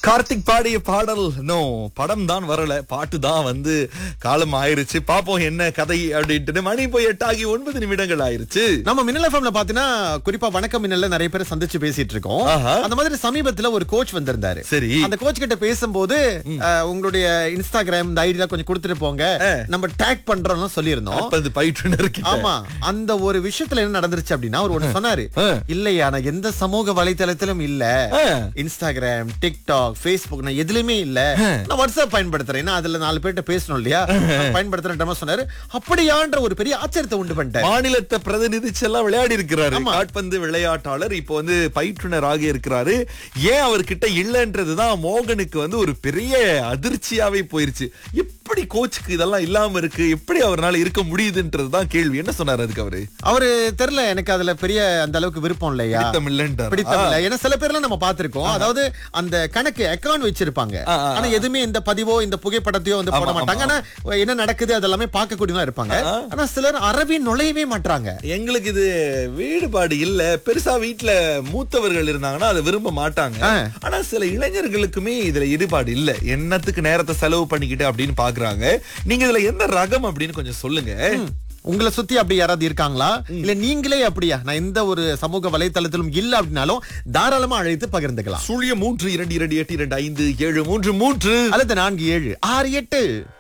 கார்த்திக் பாடிய பாடல் நோ படம் தான் வரல பாட்டு தான் வந்து காலம் ஆயிருச்சு பாப்போம் என்ன கதை அப்படின்ட்டு மணி போய் எட்டாகி ஒன்பது நிமிடங்கள் ஆயிருச்சு நம்ம மின்னல் எஃப்எம்ல பாத்தீங்கன்னா குறிப்பா வணக்கம் மின்னல்ல நிறைய பேர் சந்திச்சு பேசிட்டு இருக்கோம் ஆஹா. அந்த மாதிரி சமீபத்துல ஒரு கோச் வந்திருந்தாரு சரி அந்த கோச் கிட்ட பேசும்போது அஹ், உங்களுடைய இன்ஸ்டாகிராம் இந்த ஐடியா கொஞ்சம் கொடுத்துட்டு போங்க நம்ம டேக் பண்றோம்னு சொல்லியிருந்தோம் அப்ப அது பயிற்றுனர் கிட்ட. ஆமா அந்த ஒரு விஷயத்துல என்ன நடந்துருச்சு அப்படின்னா அவர் ஒண்ணு சொன்னாரு ஆ. இல்லையா நான் எந்த சமூக வலைத்தளத்திலும் இல்ல ஆ. இன்ஸ்டாகிராம் டிக்டாக் ஃபேஸ்புக் நான் எதுலயுமே இல்ல நான் வாட்ஸ்அப் பயன்படுத்துறேன் ஏன்னா அதுல நாலு பேர்ட்ட பேசணும் இல்லையா நான் பயன்படுத்துறேன் சொன்னாரு அப்படியான்ற ஒரு பெரிய ஆச்சரியத்தை உண்டு பண்ணிட்டேன் மாநிலத்தை பிரதிநிதிச்செல்லாம் விளையாடி இருக்கிறாரு ஆமா. காட்பந்து விளையாட்டாளர் இப்போ வந்து பயிற்றுனர் ஆகி இருக்கிறாரு ஏன் அவர்கிட்ட இல்லன்றதுதான் மோகனுக்கு வந்து ஒரு பெரிய அதிர்ச்சியாவே போயிருச்சு எப்படி கோச்சுக்கு இதெல்லாம் இல்லாம இருக்கு எப்படி அவரால இருக்க முடியுதுன்றதுதான் கேள்வி என்ன சொன்னாரு அதுக்கு அவரு அவரு தெரியல எனக்கு அதுல பெரிய அந்த அளவுக்கு விருப்பம் இல்லையா பிடித்தம் இல்லைன்றாரா? பிடித்தம் இல்ல ஏன்னா சில பேர்லாம் நம்ம பார்த்திருக்கோம் அதாவது அந்த கணக்கு அக்கவுண்ட் வச்சிருப்பாங்க ஆ, ஆ, ஆனா எதுவுமே இந்த பதிவோ இந்த புகைப்படத்தையோ வந்து போட ஆமா, மாட்டாங்க ஆனா என்ன நடக்குது அதெல்லாமே பார்க்கக்கூடியவங்களா இருப்பாங்க ஆ. ஆனா சிலர் அறவே நுழையவே மாட்டாங்க எங்களுக்கு இது வீடுபாடு இல்ல பெருசா வீட்ல மூத்தவர்கள் இருந்தாங்கன்னா அதை விரும்ப மாட்டாங்க ஆ. ஆனா சில இளைஞர்களுக்குமே இதுல ஈடுபாடு இல்ல என்னத்துக்கு நேரத்தை செலவு பண்ணிக்கிட்டு அப்படின்னு பாக்குறாங்க நீங்க இதுல எந்த ரகம் அப்படின்னு கொஞ்சம் சொல்லுங்க உங்களை சுத்தி அப்படி யாராவது இருக்காங்களா இல்ல நீங்களே அப்படியா நான் எந்த ஒரு சமூக வலைத்தளத்திலும் இல்ல அப்படின்னாலும் தாராளமா அழைத்து பகிர்ந்துக்கலாம் சுழிய மூன்று இரண்டு இரண்டு எட்டு இரண்டு ஐந்து ஏழு மூன்று மூன்று அல்லது நான்கு ஏழு ஆறு எட்டு